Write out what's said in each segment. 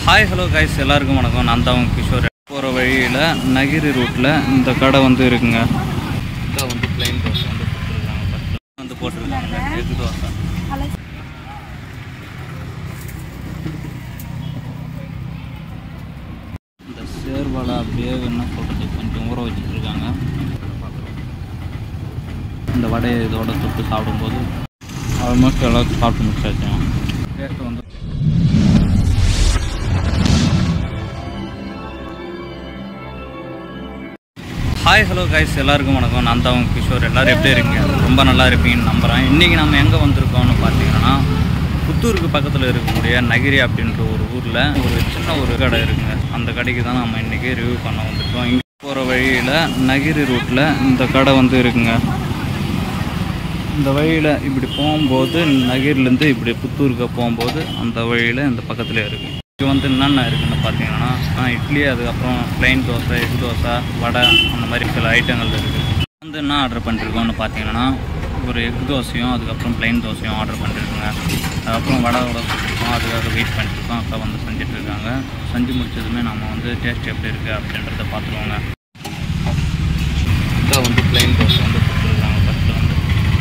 hi hello guys எல்லாருக்கும் வணக்கம் நான் தான் உங்க கிஷோர் போகிற வழியில் நகிரி ரூட்டில் இந்த கடை வந்து இருக்குங்க இதான் வந்து பிளைன் தோசை வந்து கொடுத்துருக்காங்க ஃபஸ்ட்டு வந்து போட்டிருக்காங்க எக் தோசை இந்த சேர்வலை அப்படியே என்ன சொல்கிறது கொஞ்சம் ஊற வச்சுருக்காங்க இந்த வடையை இதோட தொட்டு சாப்பிடும்போது ஆல்மோஸ்ட் எல்லாத்தையும் சாப்பிட்டு முடிச்சாச்சு டேஸ்ட் வந்து ஹாய் ஹலோ கைஸ் எல்லாருக்கும் வணக்கம் நான் தான் உங்க கிஷோர் எல்லோரும் எப்படி இருக்கீங்க ரொம்ப நல்லா இருப்பீங்கன்னு நம்புகிறேன் இன்றைக்கி நம்ம எங்கே வந்திருக்கோம்னு பார்த்தீங்கன்னா புத்தூருக்கு பக்கத்தில் இருக்கக்கூடிய நகிரி அப்படின்ற ஒரு ஊரில் ஒரு சின்ன ஒரு கடை இருக்குங்க அந்த கடைக்கு தான் நம்ம இன்றைக்கி ரிவ்யூ பண்ண வந்திருக்கோம் இங்கே போகிற வழியில் நகிரி ரூட்டில் இந்த கடை வந்து இருக்குங்க இந்த வழியில் இப்படி போகும்போது நகர்லேருந்து இப்படி புத்தூருக்கு போகும்போது அந்த வழியில் இந்த பக்கத்தில் இருக்குது இது வந்து என்னென்ன இருக்குன்னு பார்த்தீங்கன்னா ஆ, இட்லி அதுக்கப்புறம் ப்ளைன் தோசை எக் தோசை வடை அந்த மாதிரி சில ஐட்டங்கள் இருக்குது வந்து என்ன ஆர்டர் பண்ணிருக்கோம்னு பார்த்தீங்கன்னா ஒரு எக் தோசையும் அதுக்கப்புறம் ப்ளைன் தோசையும் ஆர்டர் பண்ணிருக்கோங்க அதுக்கப்புறம் வடை வடை சுட்டுருக்கோம் அதுக்காக வெயிட் பண்ணிட்டுருக்கோம் அக்கா வந்து செஞ்சுட்டு இருக்காங்க செஞ்சு முடிச்சதுமே நம்ம வந்து டேஸ்ட் எப்படி இருக்குது அப்படின்றத பார்த்துருவோங்க அக்கா வந்து ப்ளைன் தோசை வந்து கொடுத்துருக்காங்க ஃபஸ்ட்டு வந்து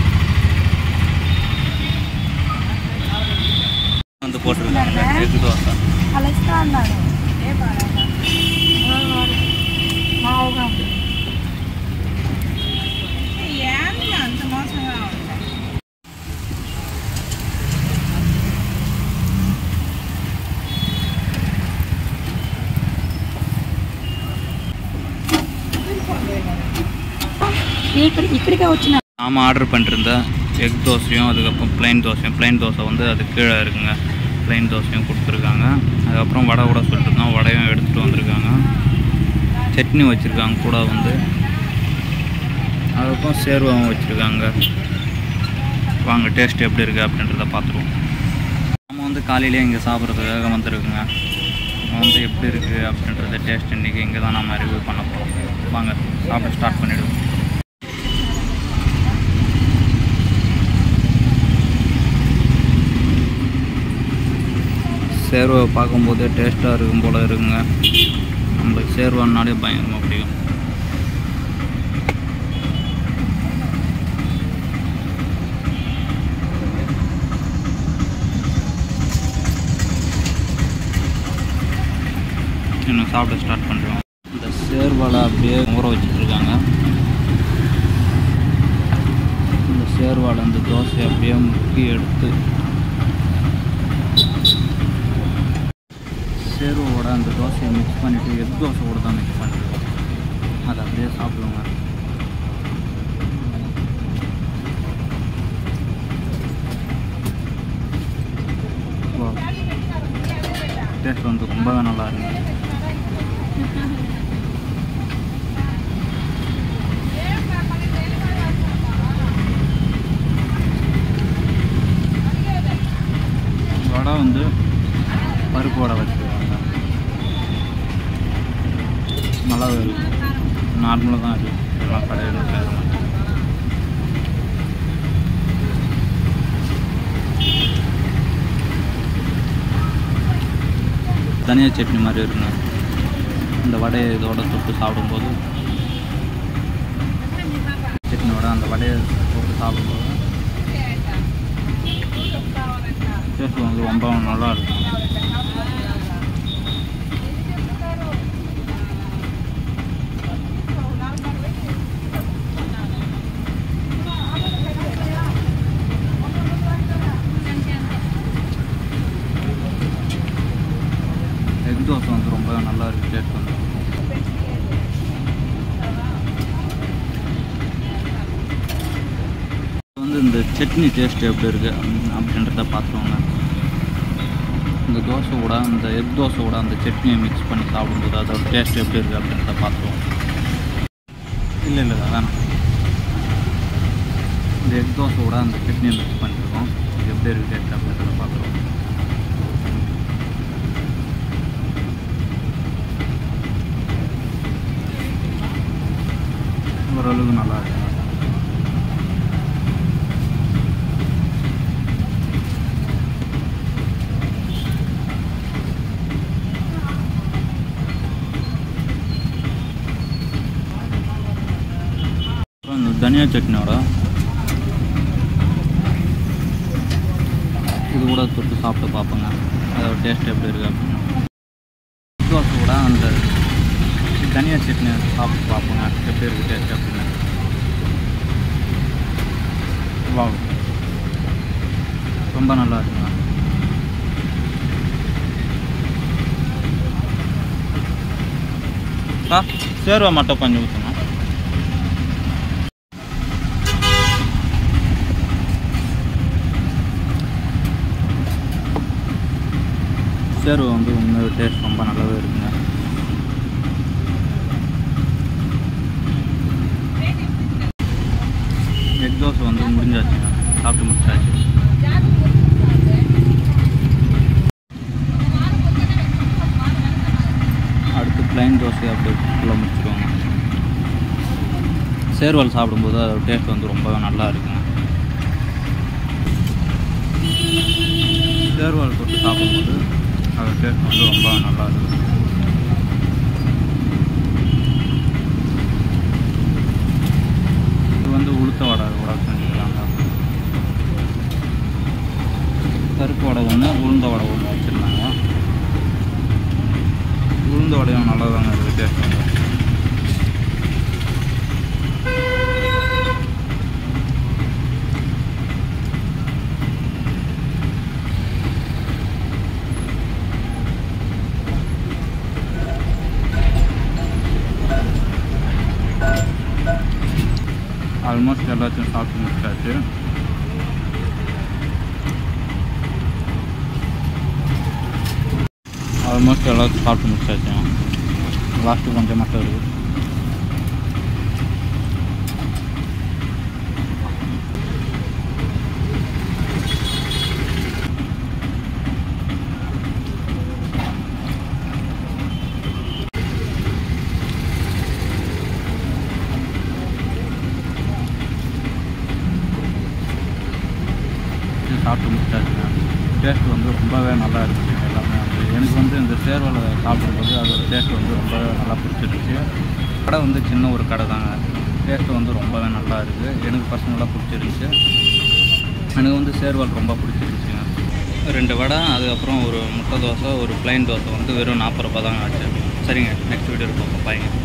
வந்து போட்டிருக்காங்க எக் தோசை కలుస్తా అన్నాడు ఏ బాగా మావుగా ఏంది అంత మోసంగా ఉంది ఇక్కడ ఇక్కడికే వచ్చిన நாம் ஆர்டர் பண்ணிருந்த எக் தோசையும் அதுக்கப்புறம் ப்ளைன் தோசையும் ப்ளைன் தோசை வந்து அது கீழே இருக்குங்க ப்ளைன் தோசையும் கொடுத்துருக்காங்க அதுக்கப்புறம் வடை கூட சொல்லிட்டுருந்தோம் வடையும் எடுத்துகிட்டு வந்திருக்காங்க சட்னி வச்சுருக்காங்க கூட வந்து அதுக்கப்புறம் சேர்வாவும் வச்சுருக்காங்க வாங்க டேஸ்ட் எப்படி இருக்குது அப்படின்றத பார்த்துருவோம் நம்ம வந்து காலையிலேயே இங்கே சாப்பிட்றதுக்காக வந்திருக்குங்க வந்து எப்படி இருக்குது அப்படின்றத டேஸ்ட் இன்றைக்கி இங்கே தான் நம்ம ரிவ்யூ பண்ண போகிறோம் வாங்க சாப்பிட ஸ்டார்ட் பண்ணிவிடுவோம் சேர்வை பார்க்கும்போதே டேஸ்ட்டாக இருக்கும் போல் இருக்குங்க நம்மளுக்கு சேர்வான்னாலே பயங்கரமாக பிடிக்கும் இன்னும் சாப்பிட ஸ்டார்ட் பண்ணுறோம் இந்த சேர்வாலை அப்படியே ஊற வச்சுட்ருக்காங்க இந்த சேர்வாலை அந்த தோசையை அப்படியே முக்கி எடுத்து சேர்வோட அந்த தோசையை மிக்ஸ் பண்ணிவிட்டு எக் தோசை கூட தான் மிக்ஸ் பண்ணிருக்கோம் அதை அப்படியே சாப்பிடுவோங்க டேஸ்ட் வந்து ரொம்பவே நல்லா இருக்குங்க வடை வந்து பருப்பு வடை வச்சுருக்காங்க நல்லா இருக்கு நார்மலாக தான் இருக்குது எல்லாம் கடையில் செய்கிற மாதிரி தனியா சட்னி மாதிரி இருக்குங்க இந்த வடையை இதோட தொட்டு சாப்பிடும்போது சட்னியோட அந்த வடையை போட்டு சாப்பிடும்போது டேஸ்ட் வந்து ரொம்ப நல்லா இருக்கும் எக் தோசை வந்து ரொம்ப நல்லா இருக்கு டேஸ்ட் வந்து வந்து இந்த சட்னி டேஸ்ட் எப்படி இருக்கு ம், அப்படின்றத பார்த்துருவாங்க இந்த தோசை கூட இந்த எக் தோசை கூட அந்த சட்னியை மிக்ஸ் பண்ணி சாப்பிடும்போது அதோட டேஸ்ட் எப்படி இருக்குது அப்படின்றத பார்த்துருவோம் இல்லை இல்லை வேணாம் இந்த எக் தோசை கூட அந்த சட்னியை மிக்ஸ் பண்ணிருக்கோம் இது எப்படி இருக்குது டேஸ்ட் அப்படின்றத பார்த்துருவோம் ஓரளவுக்கு நல்லா இருக்கு தனியா சட்னியோட இது கூட தொட்டு சாப்பிட்டு பார்ப்போங்க அதோட டேஸ்ட் எப்படி இருக்கு அப்படின்னு தோசை கூட அந்த தனியா சட்னி சாப்பிட்டு பார்ப்போங்க எப்படி இருக்குது டேஸ்ட் அப்படின்னு வா ரொம்ப நல்லா இருக்குங்க ஆ சேர்வா மட்டும் கொஞ்சம் ஊற்றுங்க சேர்வை வந்து உண்மையாக டேஸ்ட் ரொம்ப நல்லாவே இருக்குங்க எக் தோசை வந்து முடிஞ்சாச்சுங்க சாப்பிட்டு முடிச்சாச்சு அடுத்து ப்ளைன் தோசை அப்படியே ஃபுல்லாக முடிச்சுருவாங்க சேர்வல் சாப்பிடும்போது அதோட டேஸ்ட் வந்து ரொம்பவே நல்லா இருக்குங்க சேர்வல் போட்டு சாப்பிடும்போது அதோட டேஸ்ட் வந்து ரொம்ப நல்லா இருக்கும் இது வந்து உளுத்த வடை வடை செஞ்சுக்கலாங்க பருப்பு வடை ஒன்று உளுந்த வடை ஒன்று வச்சுருந்தாங்க உளுந்த வடையும் நல்லா தாங்க இருக்குது டேஸ்ட் வந்து ஆல்மோஸ்ட் எல்லாத்தையும் சாப்பிட்டு முடிச்சாச்சு ஆல்மோஸ்ட் எல்லாத்தையும் சாப்பிட்டு முடிச்சாச்சு லாஸ்ட்டு கொஞ்சம் மட்டும் இருக்குது இது சாப்பிட்டு முடிச்சாச்சுங்க டேஸ்ட் வந்து ரொம்பவே நல்லா இருந்துச்சு எல்லாமே வந்து எனக்கு வந்து இந்த சேர்வலை சாப்பிடும்போது அதோட டேஸ்ட் வந்து ரொம்பவே நல்லா பிடிச்சிருந்துச்சு கடை வந்து சின்ன ஒரு கடை தாங்க டேஸ்ட் வந்து ரொம்பவே நல்லா இருக்குது எனக்கு பர்சனலாக பிடிச்சிருந்துச்சு எனக்கு வந்து சேர்வால் ரொம்ப பிடிச்சிருந்துச்சுங்க ரெண்டு வடை அதுக்கப்புறம் ஒரு முட்டை தோசை ஒரு ப்ளைன் தோசை வந்து வெறும் நாற்பது ரூபா தாங்க ஆச்சு சரிங்க நெக்ஸ்ட் வீடியோவில் பார்ப்போம் பாருங்க